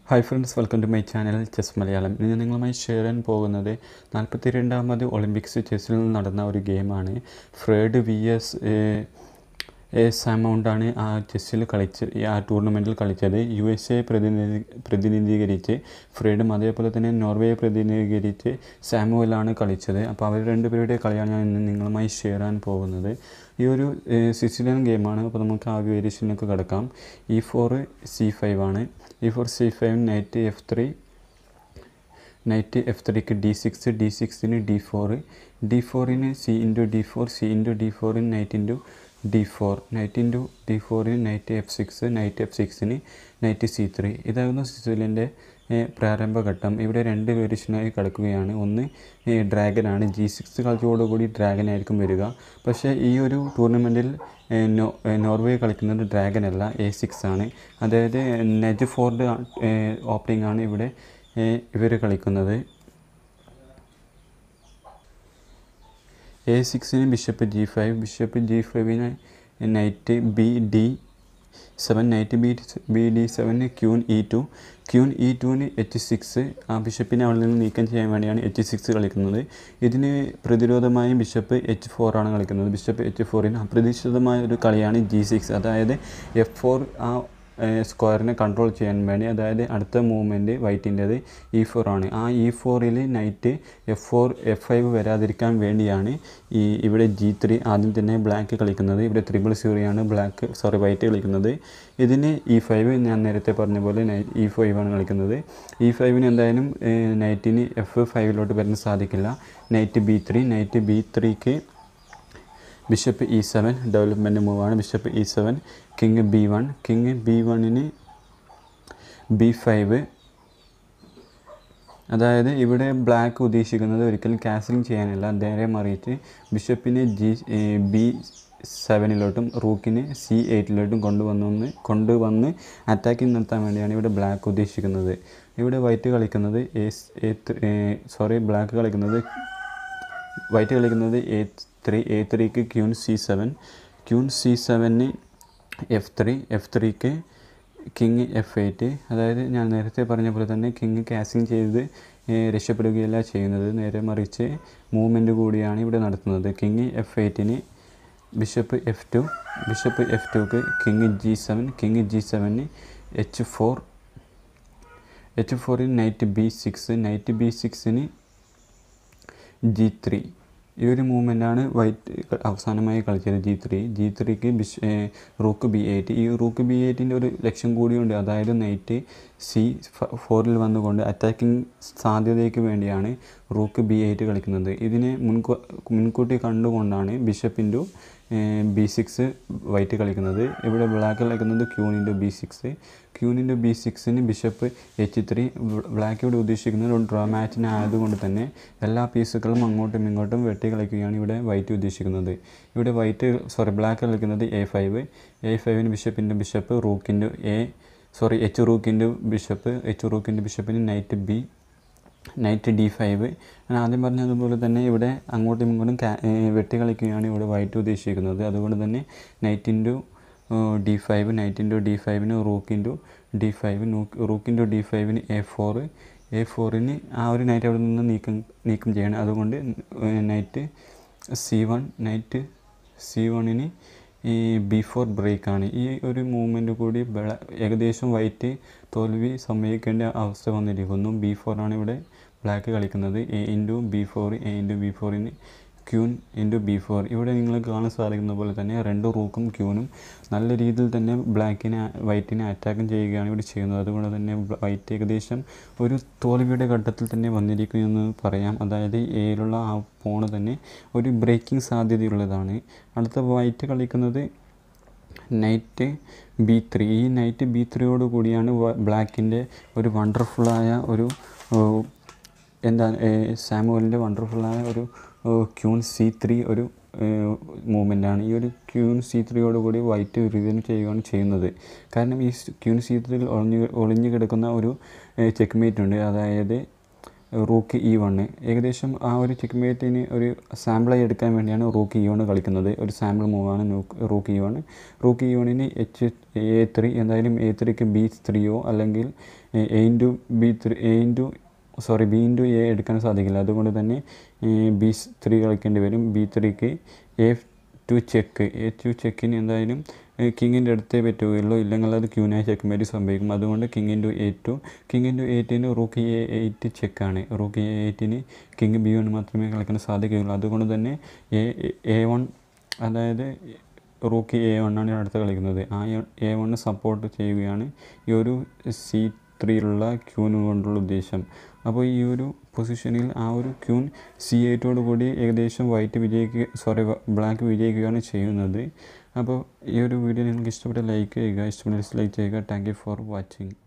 hi friends welcome to my channel chess Malayalam ഇന്ന് ഞാൻ നിങ്ങളുമായി ഷെയർ ചെയ്യാൻ പോകുന്നത് നാൽപ്പത്തി രണ്ടാമത് ഒളിമ്പിക്സ് ചെസ്സിൽ നിന്ന് നടന്ന ഒരു ഗെയിമാണ് ഫ്രേഡ് വി എസ് സാമൗണ്ടാണ് ആ ചെസ്സിൽ കളിച്ച് ഈ ആ ടൂർണമെൻറ്റിൽ കളിച്ചത് യു എസ് എ പ്രതിനിധി പ്രതിനിധീകരിച്ച് ഫ്രേഡും അതേപോലെ തന്നെ നോർവേയെ പ്രതിനിധീകരിച്ച് സാമുവലാണ് കളിച്ചത് അപ്പോൾ അവർ രണ്ടുപേരുടെ കളിയാണ് ഞാൻ ഇന്ന് നിങ്ങളുമായി ഷെയർ ചെയ്യാൻ പോകുന്നത് ഈ ഒരു സിസിലിയൻ ഗെയിമാണ് അപ്പോൾ നമുക്ക് ആ വേരിയേഷനിലേക്ക് കിടക്കാം ഇ ഫോർ സി ഫൈവ് ആണ് E four C five knight F three knight F ത്രീക്ക് ഡി സിക്സ് ഡി സിക്സിന് ഡി ഫോറ് ഡി ഫോറിന് C into D four C into D ഫോറിന് knight into D four knight into D ഫോറിന് knight F six knight F സിക്സിന് knight C three ഇതായിരുന്നു സിസിലിൻ്റെ പ്രാരംഭഘട്ടം ഇവിടെ രണ്ട് വേരിയേഷനായി കിടക്കുകയാണ് ഒന്ന് ഡ്രാഗനാണ് ജി സിക്സ് കളിച്ചതോടുകൂടി ഡ്രാഗൻ ആയിരിക്കും വരിക പക്ഷേ ഈ ഒരു ടൂർണമെൻറ്റിൽ നോ നോർവേ കളിക്കുന്നത് ഡ്രാഗൻ അല്ല എ സിക്സ് ആണ് അതായത് നെജ് ഫോർഡ് ഓപ്പണിംഗ് ആണ് ഇവിടെ ഇവർ കളിക്കുന്നത് എ സിക്സിന് bishop G five bishop G ഫൈവിന് knight B D seven knight B B D സെവന് queen E two queen E ടുവിന് എച്ച് സിക്സ് ആ ബിഷപ്പിനെ അവിടെ നിന്ന് നീക്കം ചെയ്യാൻ വേണ്ടിയാണ് എച്ച് സിക്സ് കളിക്കുന്നത് ഇതിന് പ്രതിരോധമായി ബിഷപ്പ് എച്ച് ഫോർ ആണ് കളിക്കുന്നത് ബിഷപ്പ് എച്ച് ഫോറിന് അപ്രതീക്ഷിതമായ ഒരു കളിയാണ് ജി സിക്സ് അതായത് എഫ് ഫോർ ആ സ്ക്വയറിനെ കൺട്രോൾ ചെയ്യാൻ വേണ്ടി അതായത് അടുത്ത മൂവ്മെൻറ്റ് വൈറ്റിൻ്റെത് ഇ ഫോർ ആണ് ആ ഇ ഫോറിൽ knight F four F five വരാതിരിക്കാൻ വേണ്ടിയാണ് ഈ ഇവിടെ ജി ത്രീ ആദ്യം തന്നെ ബ്ലാക്ക് കളിക്കുന്നത് ഇവിടെ ത്രിബിൾ സീറോയാണ് ബ്ലാക്ക് സോറി വൈറ്റ് കളിക്കുന്നത് ഇതിന് ഇ ഫൈവ് ഞാൻ നേരത്തെ പറഞ്ഞ പോലെ നൈ ഇ ഫൈവ് ആണ് കളിക്കുന്നത് ഇ ഫൈവിന് എന്തായാലും നൈറ്റിന് എഫ് ഫൈവിലോട്ട് വരാൻ സാധിക്കില്ല knight B three knight B ത്രീക്ക് ബിഷപ്പ് ഇ സെവൻ ഡെവലപ്മെൻറ്റ് മൂവാണ് bishop E seven king B one king B വണ്ണിന് ബി ഫൈവ് അതായത് ഇവിടെ ബ്ലാക്ക് ഉദ്ദേശിക്കുന്നത് ഒരിക്കലും കാസലിംഗ് ചെയ്യാനല്ല നേരെ മറിയിട്ട് ബിഷപ്പിനെ ജി ബി സെവനിലോട്ടും റൂക്കിനെ സി എയ്റ്റിലോട്ടും കൊണ്ടുവന്ന് കൊണ്ടുവന്ന് അറ്റാക്കിംഗ് നിർത്താൻ വേണ്ടിയാണ് ഇവിടെ ബ്ലാക്ക് ഉദ്ദേശിക്കുന്നത് ഇവിടെ വൈറ്റ് കളിക്കുന്നത് എ സോറി ബ്ലാക്ക് കളിക്കുന്നത് വൈറ്റ് കളിക്കുന്നത് എ ത്രീ എ ത്രീക്ക് queen C seven queen C സെവന് എഫ് ത്രീ എഫ് ത്രീക്ക് കിങ് എഫ് എയ്റ്റ് അതായത് ഞാൻ നേരത്തെ പറഞ്ഞ പോലെ തന്നെ കിങ് കാസിങ് ചെയ്ത് രക്ഷപ്പെടുകയല്ല ചെയ്യുന്നത് നേരെ മറിച്ച് മൂവ്മെൻറ്റ് കൂടിയാണ് ഇവിടെ നടത്തുന്നത് കിങ് എഫ് എയ്റ്റിന് bishop F two bishop F ടുക്ക് king G seven king G സെവന് എച്ച് ഫോർ എച്ച് ഫോറിന് knight B six knight B സിക്സിന് ജി ത്രീ ഈ ഒരു മൂവ്മെൻറ്റാണ് വൈറ്റ് അവസാനമായി കളിച്ചത് ജി ത്രീ ജി ത്രീക്ക് ബിഷ് റൂക്ക് ബി എയ്റ്റ് ഈ റൂക്ക് ബി എയ്റ്റിൻ്റെ ഒരു ലക്ഷ്യം കൂടിയുണ്ട് അതായത് നൈറ്റ് സി ഫോറിൽ വന്നുകൊണ്ട് അറ്റാക്കിംഗ് സാധ്യതയ്ക്ക് വേണ്ടിയാണ് റൂക്ക് ബി എയ്റ്റ് കളിക്കുന്നത് ഇതിനെ മുൻകൂ മുൻകൂട്ടി കണ്ടുകൊണ്ടാണ് bishop into B six white കളിക്കുന്നത് ഇവിടെ ബ്ലാക്ക് കളിക്കുന്നത് queen into B six queen into B സിക്സിന് ബിഷപ്പ് എച്ച് ത്രീ ബ്ലാക്ക് ഇവിടെ ഉദ്ദേശിക്കുന്നത് ഒരു ഡ്രോ മാച്ചിന് ആയതുകൊണ്ട് തന്നെ എല്ലാ പീസുകളും അങ്ങോട്ടും ഇങ്ങോട്ടും വെട്ടി കളിക്കുകയാണ് ഇവിടെ വൈറ്റ് ഉദ്ദേശിക്കുന്നത് ഇവിടെ വൈറ്റ് സോറി ബ്ലാക്ക് കളിക്കുന്നത് എ ഫൈവ് എ ഫൈവിന് ബിഷപ്പിൻ്റെ ബിഷപ്പ് റൂക്കിൻ്റെ എ സോറി എച്ച് റൂക്കിൻ്റെ ബിഷപ്പ് എച്ച് റൂക്കിൻ്റെ ബിഷപ്പിന് knight B knight D five ഞാൻ ആദ്യം പറഞ്ഞതുപോലെ തന്നെ ഇവിടെ അങ്ങോട്ടും ഇങ്ങോട്ടും വെട്ടി കളിക്കുകയാണ് ഇവിടെ വൈറ്റ് ഉദ്ദേശിക്കുന്നത് അതുകൊണ്ട് തന്നെ knight into D five knight into D ഫൈവിന് rook into D five rook into D ഫൈവിന് എ ഫോറ് എ ഫോറിന് ആ ഒരു നൈറ്റ് അവിടെ നിന്ന് നീക്കം നീക്കം ചെയ്യണം അതുകൊണ്ട് knight C one knight C വണ്ണിന് ഈ ബി ഫോർ ബ്രേക്കാണ് ഈ ഒരു മൂവ്മെൻറ്റ് കൂടി ഏകദേശം വൈറ്റ് തോൽവി സമ്മതിക്കേണ്ട അവസ്ഥ വന്നിരിക്കുന്നു ബി ഫോറാണ് ഇവിടെ ബ്ലാക്ക് കളിക്കുന്നത് A into B four A into B ഫോറിന് ക്യൂൻ ഇൻറ്റു ബി ഫോർ ഇവിടെ നിങ്ങൾ കാണാൻ സാധിക്കുന്ന പോലെ തന്നെ രണ്ട് റൂക്കും ക്യൂനും നല്ല രീതിയിൽ തന്നെ ബ്ലാക്കിനെ വൈറ്റിനെ അറ്റാക്കും ചെയ്യുകയാണ് ഇവിടെ ചെയ്യുന്നത് അതുകൊണ്ട് തന്നെ വൈറ്റ് ഏകദേശം ഒരു തോൽവിയുടെ ഘട്ടത്തിൽ തന്നെ വന്നിരിക്കുമെന്ന് പറയാം അതായത് എയിലുള്ള ആ പോണ് തന്നെ ഒരു ബ്രേക്കിംഗ് സാധ്യതയുള്ളതാണ് അടുത്ത വൈറ്റ് കളിക്കുന്നത് നൈറ്റ് ബി ത്രീ ഈ നൈറ്റ് ബി ത്രീയോട് കൂടിയാണ് ബ്ലാക്കിൻ്റെ ഒരു വണ്ടർഫുള്ളായ ഒരു എന്താ സാമുവലിൻ്റെ വണ്ടർഫുള്ളായ ഒരു ക്യൂൺ സി ത്രീ ഒരു മൂവ്മെൻറ്റാണ് ഈ ഒരു ക്യൂൺ സി ത്രീയോട് കൂടി വൈറ്റ് റിവ്യൂ ചെയ്യുകയാണ് ചെയ്യുന്നത് കാരണം ഈ ക്യൂൺ സി ത്രീയിൽ ഒളിഞ്ഞു ഒളിഞ്ഞു കിടക്കുന്ന ഒരു ചെക്ക് മേറ്റ് ഉണ്ട് അതായത് റൂക്ക് ഇ വണ് ഏകദേശം ആ ഒരു ചെക്ക് മേറ്റിന് ഒരു സാമ്പിളായി എടുക്കാൻ വേണ്ടിയാണ് റൂക്ക് ഇ വണ് കളിക്കുന്നത് ഒരു സാമ്പിൾ മൂവാണ് rook E one rook E വണിന് എച്ച് എ ത്രീ എന്തായാലും എ ത്രീക്ക് ബി ത്രീയോ അല്ലെങ്കിൽ A into B three A into sorry B into A എടുക്കാൻ സാധിക്കില്ല അതുകൊണ്ട് തന്നെ ബി ത്രീ കളിക്കേണ്ടി വരും ബി ത്രീക്ക് A two check A two ചെക്കിന് എന്തായാലും കിങ്ങിൻ്റെ അടുത്തേ പറ്റുകയുള്ളൂ ഇല്ലെങ്കിൽ അത് ക്യൂനായി ചെക്ക് മേരി സംഭവിക്കും അതുകൊണ്ട് king into A two king into എയ്റ്റിന് റൂക്കി എ എയ്റ്റ് ചെക്കാണ് റൂക്കി എ എയ്റ്റിന് കിങ് ബി വൺ മാത്രമേ കളിക്കാൻ സാധിക്കുകയുള്ളൂ അതുകൊണ്ട് തന്നെ എ എ വൺ അതായത് റൂക്കി എ വണ്ണാണ് അടുത്ത് കളിക്കുന്നത് ആ എ വണ്ണ് സപ്പോർട്ട് ചെയ്യുകയാണ് ഈ ഒരു സി ത്രീയിലുള്ള ക്യൂന് കൊണ്ടുള്ള ഉദ്ദേശം അപ്പോൾ ഈ ഒരു പൊസിഷനിൽ ആ ഒരു ക്യൂൻ സി എയ്റ്റോട് കൂടി ഏകദേശം വൈറ്റ് വിജയിക്കുക സോറി ബ്ലാക്ക് വിജയിക്കുകയാണ് ചെയ്യുന്നത് അപ്പോൾ ഈ ഒരു വീഡിയോ നിങ്ങൾക്ക് ഇഷ്ടപ്പെട്ട ലൈക്ക് ചെയ്യുക ഇഷ്ടപ്പെട്ട ഡിസ്ലൈക്ക് ചെയ്യുക താങ്ക് യു ഫോർ വാച്ചിങ്